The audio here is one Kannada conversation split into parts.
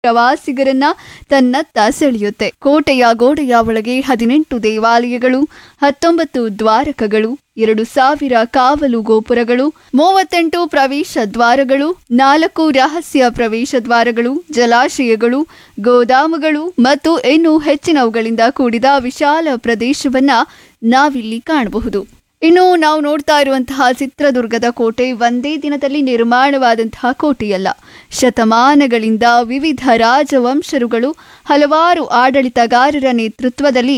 ಪ್ರವಾಸಿಗರನ್ನ ತನ್ನತ್ತ ಸೆಳೆಯುತ್ತೆ ಕೋಟೆಯ ಗೋಡೆಯ ಒಳಗೆ ಹದಿನೆಂಟು ದೇವಾಲಯಗಳು ಹತ್ತೊಂಬತ್ತು ದ್ವಾರಕಗಳು ಎರಡು ಸಾವಿರ ಕಾವಲು ಗೋಪುರಗಳು ಮೂವತ್ತೆಂಟು ಪ್ರವೇಶ ದ್ವಾರಗಳು ನಾಲ್ಕು ರಹಸ್ಯ ಪ್ರವೇಶ ದ್ವಾರಗಳು ಜಲಾಶಯಗಳು ಗೋದಾಮುಗಳು ಮತ್ತು ಇನ್ನು ಹೆಚ್ಚಿನವುಗಳಿಂದ ಕೂಡಿದ ವಿಶಾಲ ಪ್ರದೇಶವನ್ನ ನಾವಿಲ್ಲಿ ಕಾಣಬಹುದು ಇನ್ನು ನಾವು ನೋಡ್ತಾ ಇರುವಂತಹ ಚಿತ್ರದುರ್ಗದ ಕೋಟೆ ಒಂದೇ ದಿನದಲ್ಲಿ ನಿರ್ಮಾಣವಾದಂತಹ ಕೋಟೆಯಲ್ಲ ಶತಮಾನಗಳಿಂದ ವಿವಿಧ ರಾಜವಂಶರುಗಳು ಹಲವಾರು ಆಡಳಿತಗಾರರ ನೇತೃತ್ವದಲ್ಲಿ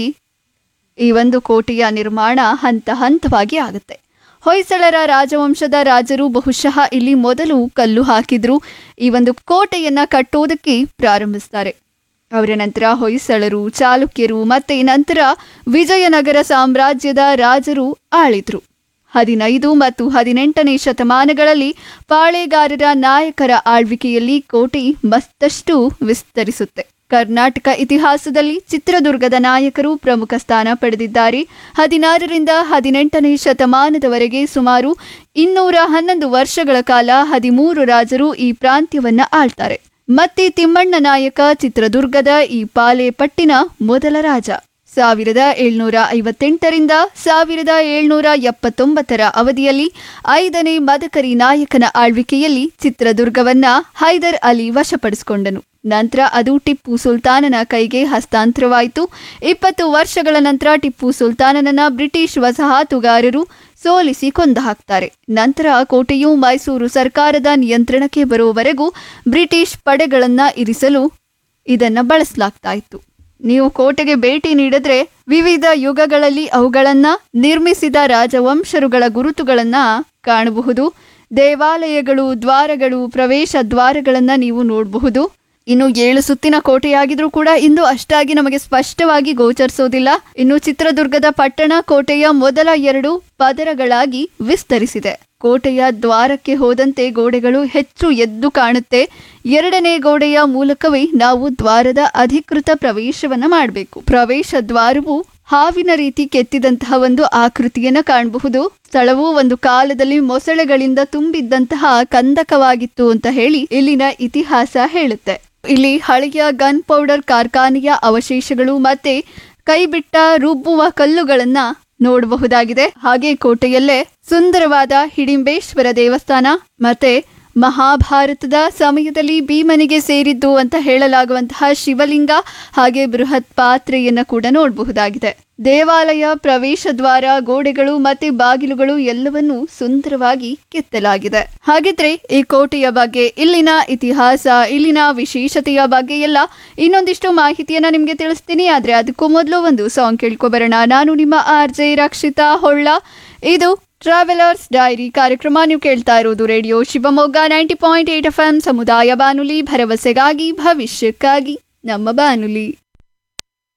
ಈ ಒಂದು ಕೋಟೆಯ ನಿರ್ಮಾಣ ಹಂತ ಹಂತವಾಗಿ ಆಗುತ್ತೆ ಹೊಯ್ಸಳರ ರಾಜವಂಶದ ರಾಜರು ಬಹುಶಃ ಇಲ್ಲಿ ಮೊದಲು ಕಲ್ಲು ಹಾಕಿದ್ರು ಈ ಒಂದು ಕೋಟೆಯನ್ನ ಕಟ್ಟೋದಕ್ಕೆ ಪ್ರಾರಂಭಿಸ್ತಾರೆ ಅವರ ನಂತರ ಹೊಯ್ಸಳರು ಚಾಲುಕ್ಯರು ಮತ್ತೆ ನಂತರ ವಿಜಯನಗರ ಸಾಮ್ರಾಜ್ಯದ ರಾಜರು ಆಳಿದ್ರು ಹದಿನೈದು ಮತ್ತು ಹದಿನೆಂಟನೇ ಶತಮಾನಗಳಲ್ಲಿ ಪಾಳೆಗಾರರ ನಾಯಕರ ಆಳ್ವಿಕೆಯಲ್ಲಿ ಕೋಟೆ ಮತ್ತಷ್ಟು ವಿಸ್ತರಿಸುತ್ತೆ ಕರ್ನಾಟಕ ಇತಿಹಾಸದಲ್ಲಿ ಚಿತ್ರದುರ್ಗದ ನಾಯಕರು ಪ್ರಮುಖ ಸ್ಥಾನ ಪಡೆದಿದ್ದಾರೆ ಹದಿನಾರರಿಂದ ಹದಿನೆಂಟನೇ ಶತಮಾನದವರೆಗೆ ಸುಮಾರು ಇನ್ನೂರ ಹನ್ನೊಂದು ವರ್ಷಗಳ ಕಾಲ ಹದಿಮೂರು ರಾಜರು ಈ ಪ್ರಾಂತ್ಯವನ್ನ ಆಳ್ತಾರೆ ಮತ್ತೆ ತಿಮ್ಮಣ್ಣ ನಾಯಕ ಚಿತ್ರದುರ್ಗದ ಈ ಪಾಲೆ ಪಟ್ಟಿನ ಮೊದಲ ರಾಜ ಸಾವಿರದ ಏಳ್ನೂರ ಐವತ್ತೆಂಟರಿಂದ ಸಾವಿರದ ಏಳ್ನೂರ ಎಪ್ಪತ್ತೊಂಬತ್ತರ ಅವಧಿಯಲ್ಲಿ ಐದನೇ ಮದಕರಿ ನಾಯಕನ ಆಳ್ವಿಕೆಯಲ್ಲಿ ಚಿತ್ರದುರ್ಗವನ್ನ ಹೈದರ್ ಅಲಿ ವಶಪಡಿಸಿಕೊಂಡನು ನಂತರ ಅದು ಟಿಪ್ಪು ಸುಲ್ತಾನನ ಕೈಗೆ ಹಸ್ತಾಂತರವಾಯಿತು ಇಪ್ಪತ್ತು ವರ್ಷಗಳ ನಂತರ ಟಿಪ್ಪು ಸುಲ್ತಾನನನ್ನ ಬ್ರಿಟಿಷ್ ವಸಾಹತುಗಾರರು ಸೋಲಿಸಿ ಕೊಂದು ಹಾಕ್ತಾರೆ ನಂತರ ಕೋಟೆಯು ಮೈಸೂರು ಸರ್ಕಾರದ ನಿಯಂತ್ರಣಕ್ಕೆ ಬರುವವರೆಗೂ ಬ್ರಿಟಿಷ್ ಪಡೆಗಳನ್ನ ಇರಿಸಲು ಇದನ್ನ ಬಳಸಲಾಗ್ತಾ ಇತ್ತು ನೀವು ಕೋಟೆಗೆ ಭೇಟಿ ನೀಡಿದ್ರೆ ವಿವಿಧ ಯುಗಗಳಲ್ಲಿ ಅವುಗಳನ್ನ ನಿರ್ಮಿಸಿದ ರಾಜವಂಶರುಗಳ ಗುರುತುಗಳನ್ನ ಕಾಣಬಹುದು ದೇವಾಲಯಗಳು ದ್ವಾರಗಳು ಪ್ರವೇಶ ದ್ವಾರಗಳನ್ನ ನೀವು ನೋಡಬಹುದು ಇನ್ನು ಏಳು ಸುತ್ತಿನ ಕೋಟೆಯಾಗಿದ್ರೂ ಕೂಡ ಇಂದು ಅಷ್ಟಾಗಿ ನಮಗೆ ಸ್ಪಷ್ಟವಾಗಿ ಗೋಚರಿಸೋದಿಲ್ಲ ಇನ್ನು ಚಿತ್ರದುರ್ಗದ ಪಟ್ಟಣ ಕೋಟೆಯ ಮೊದಲ ಎರಡು ಪದರಗಳಾಗಿ ವಿಸ್ತರಿಸಿದೆ ಕೋಟೆಯ ದ್ವಾರಕ್ಕೆ ಹೋದಂತೆ ಗೋಡೆಗಳು ಹೆಚ್ಚು ಎದ್ದು ಕಾಣುತ್ತೆ ಎರಡನೇ ಗೋಡೆಯ ಮೂಲಕವೇ ನಾವು ದ್ವಾರದ ಅಧಿಕೃತ ಪ್ರವೇಶವನ್ನ ಮಾಡಬೇಕು ಪ್ರವೇಶ ದ್ವಾರವು ಹಾವಿನ ರೀತಿ ಕೆತ್ತಿದಂತಹ ಒಂದು ಆಕೃತಿಯನ್ನ ಕಾಣಬಹುದು ಸ್ಥಳವು ಒಂದು ಕಾಲದಲ್ಲಿ ಮೊಸಳೆಗಳಿಂದ ತುಂಬಿದ್ದಂತಹ ಕಂದಕವಾಗಿತ್ತು ಅಂತ ಹೇಳಿ ಇಲ್ಲಿನ ಇತಿಹಾಸ ಹೇಳುತ್ತೆ ಇಲ್ಲಿ ಹಳೆಯ ಗನ್ ಪೌಡರ್ ಕಾರ್ಖಾನೆಯ ಅವಶೇಷಗಳು ಮತ್ತೆ ಕೈಬಿಟ್ಟ ರುಬ್ಬುವ ಕಲ್ಲುಗಳನ್ನ ನೋಡಬಹುದಾಗಿದೆ ಹಾಗೆ ಕೋಟೆಯಲ್ಲೇ ಸುಂದರವಾದ ಹಿಡಿಂಬೇಶ್ವರ ದೇವಸ್ಥಾನ ಮತ್ತೆ ಮಹಾಭಾರತದ ಸಮಯದಲ್ಲಿ ಭೀಮನಿಗೆ ಸೇರಿದ್ದು ಅಂತ ಹೇಳಲಾಗುವಂತಹ ಶಿವಲಿಂಗ ಹಾಗೆ ಬೃಹತ್ ಪಾತ್ರೆಯನ್ನ ಕೂಡ ನೋಡಬಹುದಾಗಿದೆ ದೇವಾಲಯ ಪ್ರವೇಶ ದ್ವಾರ ಗೋಡೆಗಳು ಮತ್ತೆ ಬಾಗಿಲುಗಳು ಎಲ್ಲವನ್ನೂ ಸುಂದರವಾಗಿ ಕೆತ್ತಲಾಗಿದೆ ಹಾಗಿದ್ರೆ ಈ ಕೋಟೆಯ ಬಗ್ಗೆ ಇಲ್ಲಿನ ಇತಿಹಾಸ ಇಲ್ಲಿನ ವಿಶೇಷತೆಯ ಬಗ್ಗೆ ಎಲ್ಲ ಇನ್ನೊಂದಿಷ್ಟು ಮಾಹಿತಿಯನ್ನ ನಿಮ್ಗೆ ತಿಳಿಸ್ತೀನಿ ಆದ್ರೆ ಅದಕ್ಕೂ ಮೊದಲು ಒಂದು ಸಾಂಗ್ ಕೇಳ್ಕೊಬರೋಣ ನಾನು ನಿಮ್ಮ ಆರ್ ಜೆ ರಕ್ಷಿತಾ ಹೊಳ್ಳ ಇದು ಟ್ರಾವೆಲರ್ಸ್ ಡೈರಿ ಕಾರ್ಯಕ್ರಮ ನೀವು ಕೇಳ್ತಾ ಇರೋದು radio Shivamogga ninety point eight F M ಸಮುದಾಯ ಬಾನುಲಿ ಭರವಸೆಗಾಗಿ ಭವಿಷ್ಯಕ್ಕಾಗಿ ನಮ್ಮ ಬಾನುಲಿ